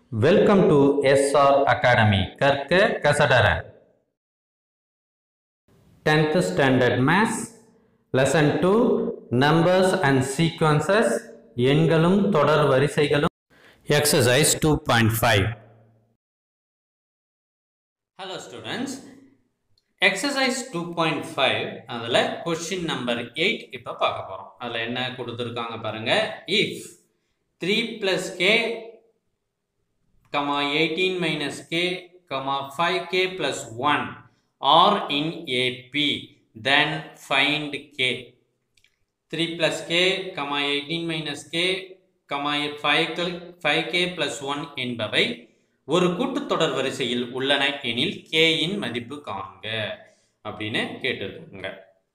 welcome to SR academy கற்க கசடர tenth standard maths lesson two numbers and sequences எண்களும் தொடர் வரிசைகளும் exercise two point five hello students exercise two point five அதில் question number eight இப்போ பார்க்க போகிறோம் அதில் என்ன கொடுத்துருக்காங்க பாருங்க if three plus k comma eighteen minus k comma five k plus one are in AP then find k three plus k comma eighteen minus k comma five five k plus one என்பவை ஒரு கூட்டுத்தொடர் வரிசையில் உள்ளன எனில் கேயின் மதிப்பு காண்க அப்படின்னு கேட்டிருக்காங்க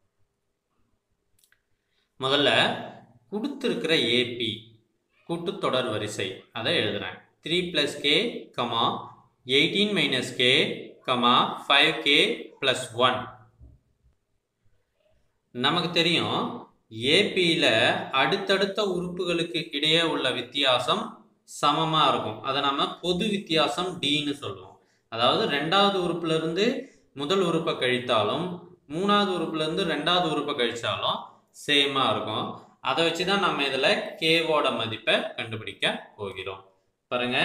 முதல்ல கொடுத்துருக்கிற ஏபி கூட்டுத்தொடர் வரிசை அதை எழுதுறேன் three plus k comma eighteen minus k comma five k plus one நமக்கு தெரியும் ஏபியில் அடுத்தடுத்த உறுப்புகளுக்கு இடையே உள்ள வித்தியாசம் சமமாக இருக்கும் அதை நம்ம பொது வித்தியாசம் டின்னு சொல்லுவோம் அதாவது ரெண்டாவது உறுப்புல இருந்து முதல் உறுப்பை கழித்தாலும் மூணாவது உறுப்புல இருந்து ரெண்டாவது உறுப்பை கழிச்சாலும் சேமா இருக்கும் அதை வச்சு தான் நம்ம இதில் கேவோட மதிப்பை கண்டுபிடிக்க போகிறோம் பாருங்க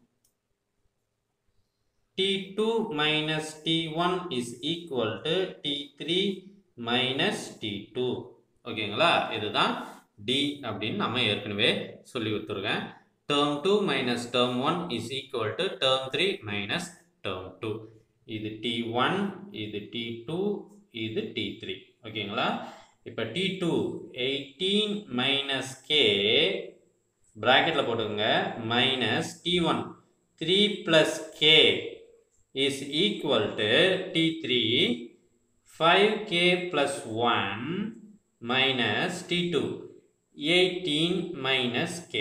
t two minus t one is equal to t three minus t two ஓகேங்களா இதுதான் டி அப்படின்னு நம்ம ஏற்கனவே சொல்லி கொடுத்துருக்கேன் term 2 minus term 1 is equal to term 3 minus term 2 இது t1 இது t2 இது t3 ஓகேங்களா இப்போ t2 18 minus k பிராக்கெட்டில் போட்டுக்கோங்க minus t1 three plus k is equal to t three five k plus one minus t two eighteen minus k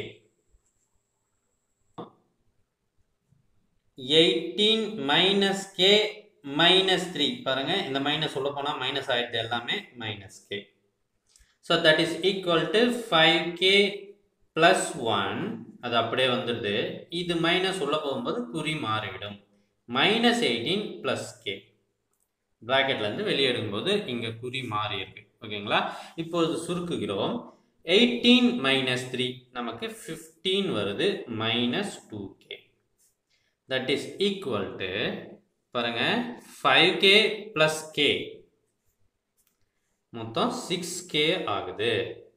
eighteen minus k minus three பாருங்க இந்த minus உள்ள போனால் minus ஆயிடுது எல்லாமே minus k so that is equal to five k plus one அது அப்படியே வந்துடுது இது மைனஸ் உள்ள போகும்போது குறி மாறிவிடும் மைனஸ் எயிட்டீன் ப்ளஸ் கே ப்ராக்கெட்லேருந்து வெளியே எடுக்கும்போது இங்கே குறி மாறி இருக்கு ஓகேங்களா இப்பொழுது சுருக்குகிறோம் எயிட்டீன் மைனஸ் த்ரீ நமக்கு ஃபிஃப்டீன் வருது minus two k that is equal to பாருங்க ஃபைவ் கே ப்ளஸ் கே மொத்தம் சிக்ஸ் கே ஆகுது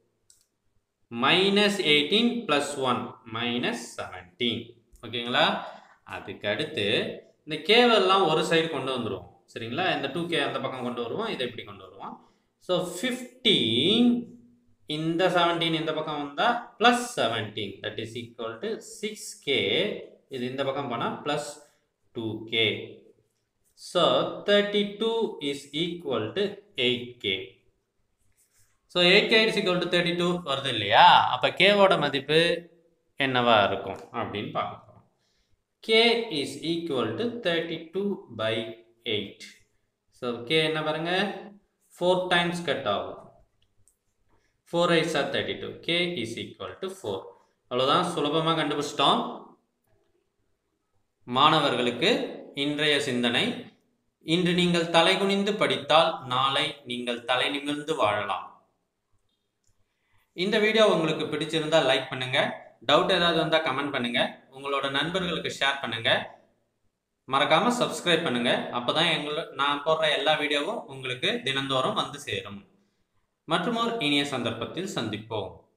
minus eighteen plus one minus seventeen ஓகேங்களா அதுக்கு அடுத்து இந்த கேவெல்லாம் ஒரு சைடு கொண்டு வந்துடுவோம் சரிங்களா இந்த டூ கே அந்த பக்கம் கொண்டு வருவோம் இதை இப்படி கொண்டு வருவோம் ஸோ ஃபிஃப்டீன் இந்த செவன்டீன் இந்த பக்கம் வந்தால் plus seventeen that is equal to six k இது இந்த பக்கம் போனால் plus two k so thirty two is equal to eight k so eight k is equal to thirty two வருது இல்லையா அப்போ கேவோட மதிப்பு என்னவா இருக்கும் அப்படின்னு பார்க்க போகிறோம் k is equal to thirty two by eight so k என்ன பாருங்க ஃபோர் டைம்ஸ் கட் ஆகும் four eights are thirty two k is equal to four அவ்வளோதான் சுலபமாக கண்டுபிடிச்சிட்டோம் மாணவர்களுக்கு இன்றைய சிந்தனை இன்று நீங்கள் தலை குனிந்து படித்தால் நாளை நீங்கள் தலை நிமிர்ந்து வாழலாம் இந்த வீடியோ உங்களுக்கு பிடிச்சிருந்தா லைக் பண்ணுங்க டவுட் ஏதாவது வந்தால் கமெண்ட் பண்ணுங்க உங்களோட நண்பர்களுக்கு ஷேர் பண்ணுங்க மறக்காம சப்ஸ்கிரைப் பண்ணுங்க அப்பதான் எங்கள நான் போடுற எல்லா வீடியோவும் உங்களுக்கு தினந்தோறும் வந்து சேரும் மற்றும் ஒரு இனிய சந்தர்ப்பத்தில் சந்திப்போம்